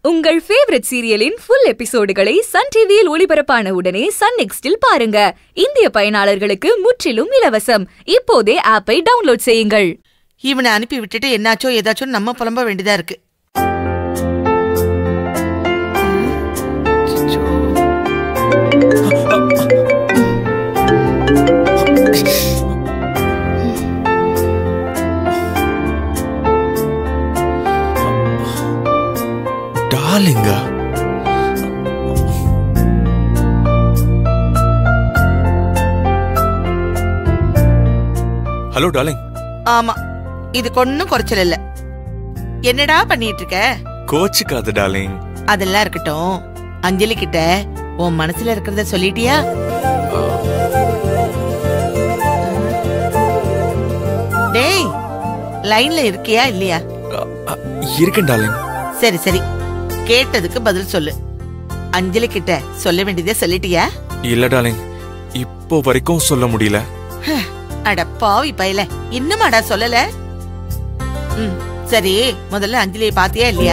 உங்கள் ஃபேவரட் சீரியலின் ஃபுல் எபிசோடுகளை சன் டிவியில் ஒளிபரப்பான உடனே சன் நெக்ஸ்டில் பாருங்க இந்திய பயனாளர்களுக்கு முற்றிலும் இலவசம் இப்போதே ஆப்பை டவுன்லோட் செய்யுங்கள் இவனை அனுப்பி விட்டுட்டு என்னாச்சோ ஏதாச்சோ நம்ம புலம்ப வேண்டியதா இருக்கு டார்லிங்கா ஹலோ டார்லிங் ஆமா இதுக்கு ஒன்னும் குறைச்சல் இல்ல என்னடா பண்ணிட்டு இருக்க கோச்சுக்காத டார்லிங் அதெல்லாம் இருக்கட்டும் அஞ்சலி கிட்ட உன் மனசுல இருக்கிறத சொல்லிட்டியா டேய் லைன்ல இருக்கியா இல்லையா அ, அ, இருக்கேன் டார்லிங் சரி சரி கேட்டதுக்கு பதில் சொல்லு அஞ்சலி கிட்ட சொல்ல வேண்டியதே சொல்லிட்டியா இல்ல டார்லிங் இப்போ வரைக்கும் சொல்ல முடியல அட பாவி பயல இன்னுமாடா சொல்லல ம் சரி முதல்ல அஞ்சலியை பாத்தியா இல்லையா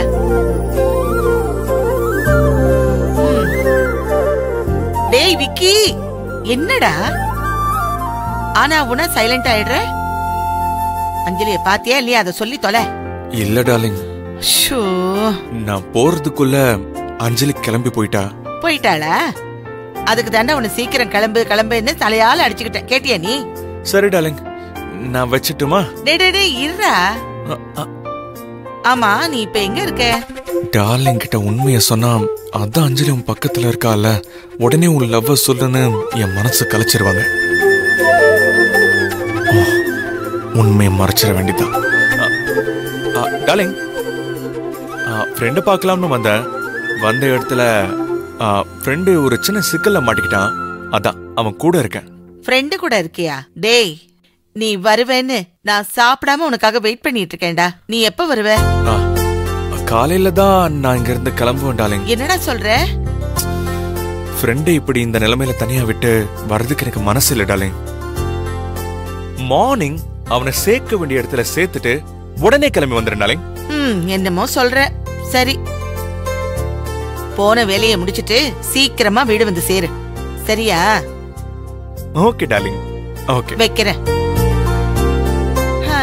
ம். டேய் விக்கி என்னடா ஆனா உன சைலண்ட் ஆயிடுற அஞ்சலிய பாத்தியா இல்லையா அதை சொல்லி தொலை இல்ல டார்லிங் ஷோ நான் போறதுக்குள்ள அஞ்சலி கிளம்பி போயிட்டா போயிட்டாளா அதுக்கு தாண்டா உன்னை சீக்கிரம் கிளம்பு கிளம்புன்னு தலையால அடிச்சுக்கிட்டேன் கேட்டியா நீ சரி டார்லிங் நான் வச்சுட்டுமா டேய் டேய் டேய் இருடா அ, அ, ஆமா நீ இப்ப எங்க இருக்க டார்லிங் கிட்ட உண்மைய சொன்னா அதான் அஞ்சலி உன் பக்கத்துல இருக்கால உடனே உன் லவ்வ சொல்லுன்னு என் மனசு கலைச்சிருவாங்க ஓ, உண்மையை மறைச்சிட வேண்டியதான் டார்லிங் ஃப்ரெண்டை பார்க்கலாம்னு வந்தேன் வந்த இடத்துல ஃப்ரெண்டு ஒரு சின்ன சிக்கல்ல மாட்டிக்கிட்டான் அதான் அவன் கூட இருக்கேன் ஃப்ரெண்டு கூட இருக்கியா டேய் நீ வருவேன்னு நான் சாப்பிடாம உனக்காக வெயிட் பண்ணிட்டு இருக்கேன்டா நீ எப்ப வருவ ஆ, காலையில தான் நான் இங்க இருந்து கிளம்புவேன் டார்லிங் என்னடா சொல்ற ஃப்ரெண்டை இப்படி இந்த நிலைமையில தனியா விட்டு வர்றதுக்கு எனக்கு மனசு இல்லை டார்லிங் மார்னிங் அவனை சேர்க்க வேண்டிய இடத்துல சேர்த்துட்டு உடனே கிளம்பி வந்துடுறேன் டார்லிங் ம் என்னமோ சொல்ற சரி போன வேலையை முடிச்சிட்டு சீக்கிரமா வீடு வந்து சேரு சரியா ஓகே டார்லிங் ஓகே வைக்கிறேன் ஹ.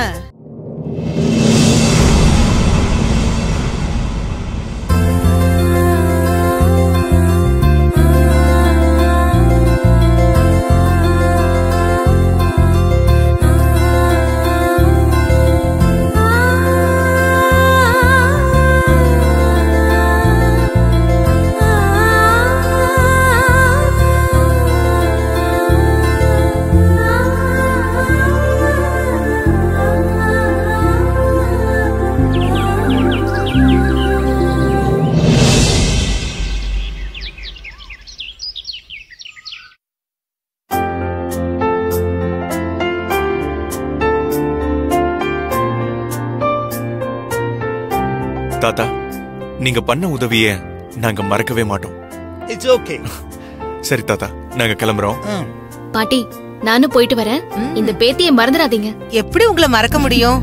தாத்தா நீங்க பண்ண உதவிய நாங்க மறக்கவே மாட்டோம் இட்ஸ் ஓகே சரி தாத்தா நாங்க கிளம்புறோம் பாட்டி நானும் போயிட்டு வரேன் இந்த பேத்தியை மறந்துடாதீங்க எப்படி உங்களை மறக்க முடியும்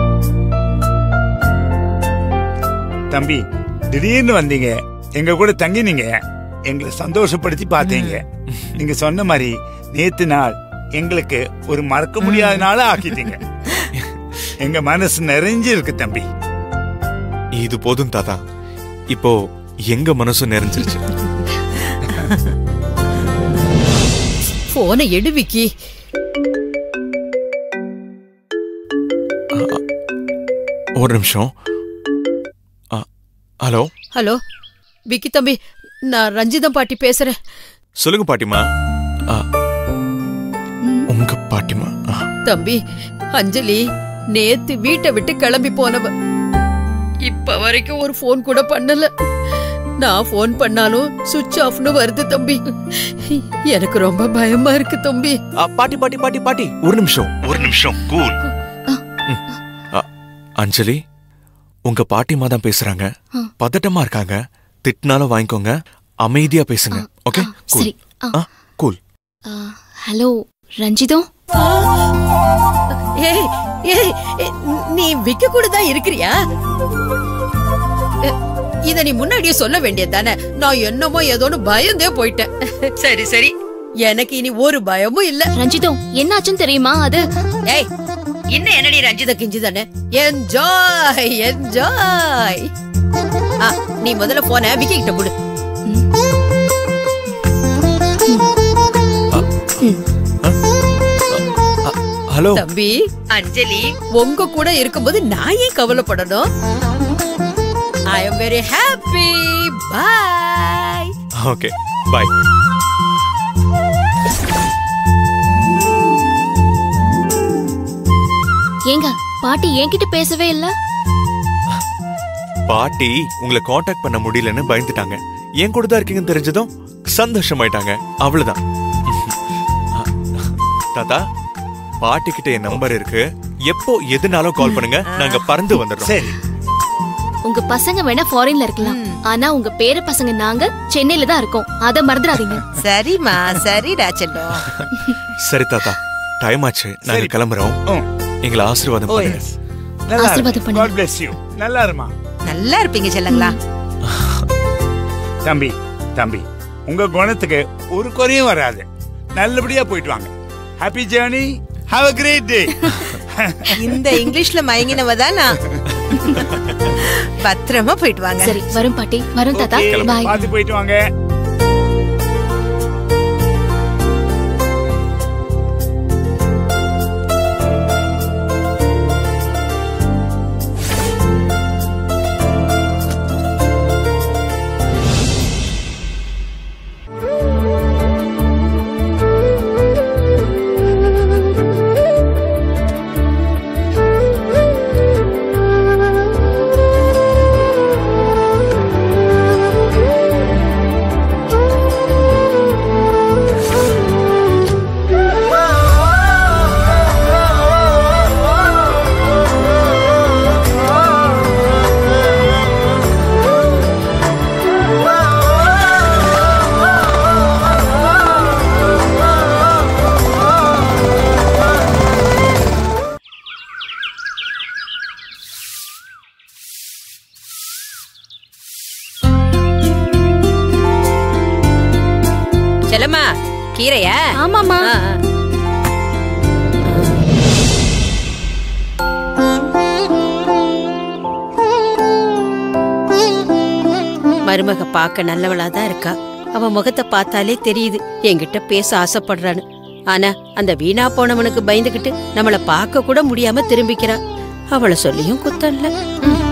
தம்பி திடீர்னு வந்தீங்க எங்க கூட தங்கினீங்க எங்களை சந்தோஷப்படுத்தி பார்த்தீங்க நீங்க சொன்ன மாதிரி நேத்து நாள் எங்களுக்கு ஒரு மறக்க முடியாத நாளா ஆக்கிட்டீங்க எங்க மனசு நிறைஞ்சு இருக்கு தம்பி இது போதும் தாத்தா இப்போ எங்க மனசும் நிறைஞ்சிருச்சு போன எடு விக்கி ஒரு நிமிஷம் ஆ, ஹலோ ஹலோ விக்கி தம்பி நான் ரஞ்சிதம் பாட்டி பேசுறேன் சொல்லுங்க பாட்டிமா ஆ, உங்க பாட்டிமா ஆ, தம்பி அஞ்சலி நேத்து வீட்டை விட்டு கிளம்பி போனவ இப்ப வரைக்கும் ஒரு ஃபோன் கூட பண்ணல நான் ஃபோன் பண்ணாலும் சுவிட்ச் ஆஃப்னு வருது தம்பி எனக்கு ரொம்ப பயமா இருக்கு தம்பி ஆ, பாட்டி பாட்டி பாட்டி பாட்டி ஒரு நிமிஷம் ஒரு நிமிஷம் கூல் அஞ்சலி உங்க பாட்டிமா தான் பேசுறாங்க பதட்டமா இருக்காங்க திட்டினாலும் வாங்கிக்கோங்க அமைதியா பேசுங்க ஓகே கூல் சரி ஆ, ஆ கூல் ஆ, ஹலோ ரஞ்சிதம் ஏய் ஏய் ஏய், நீ விக்க கூட தான் இருக்கிறியா அ, இத நீ முன்னாடியே சொல்ல வேண்டியது தானே நான் என்னமோ ஏதோன்னு பயந்தே போயிட்டேன் சரி சரி எனக்கு இனி ஒரு பயமும் இல்ல ரஞ்சிதம் என்னாச்சுன்னு தெரியுமா அது ஏய் இன்னும் என்னடி ரஞ்சித கிஞ்சி தானே என்ஜாய் என்ஜாய் நீ முதல்ல போன விக்கி கிட்ட கொடு ஹலோ தம்பி அஞ்சலி உங்க கூட இருக்கும்போது நான் ஏன் கவலைப்படணும் I am very happy bye okay bye ஏங்க பாட்டி என்கிட்ட பேசவே இல்ல பாட்டி உங்களை காண்டாக்ட் பண்ண முடியலன்னு பயந்துட்டாங்க என் கூட தான் இருக்கீங்கன்னு தெரிஞ்சதும் சந்தோஷமாயிட்டாங்க அவ்வளவுதான் தாத்தா பாட்டி கிட்ட என் நம்பர் இருக்கு எப்போ எதுனாலும் கால் பண்ணுங்க நாங்க பறந்து வந்துடுறோம் சரி உங்க பசங்க வேணா ஃபாரின்ல இருக்கலாம் ஆனா உங்க பேர பசங்க நாங்க சென்னையில தான் இருக்கோம் அத மறந்துடாதீங்க சரிம்மா சரிடா செல்லம் சரி தாத்தா டைம் ஆச்சு நாங்க சரி. கிளம்புறோம் ம். எங்களை ஆசீர்வாதம் ஓ பண்ணுங்க எஸ் நல்லா ஆசீர்வாதம் பண்ணுங்க. காட் பிளஸ் யூ நல்லா இருமா நல்லா இருப்பீங்க செல்லங்களா தம்பி தம்பி உங்க குணத்துக்கு ஒரு குறையும் வராது நல்லபடியா போயிட்டு வாங்க happy journey have a great day இந்த இங்கிலீஷ்ல மயங்கினவ தான் நான் பத்திரமா போயிட்டு வாங்க சரி வரும் பாட்டி வரும் தாத்தா பாய் பார்த்து போயிட்டு வாங்க செல்லம்மா கீரையா ஆமாமா ஆ, ஆ. மருமக பார்க்க நல்லவளா தான் இருக்கா அவ முகத்தை பார்த்தாலே தெரியுது என்கிட்ட பேச ஆசைப்படுறான்னு ஆனா அந்த வீணா போனவனுக்கு பயந்துகிட்டு நம்மள பார்க்க கூட முடியாம திரும்பிக்கிறா அவளை சொல்லியும் குத்தம் இல்ல ம்.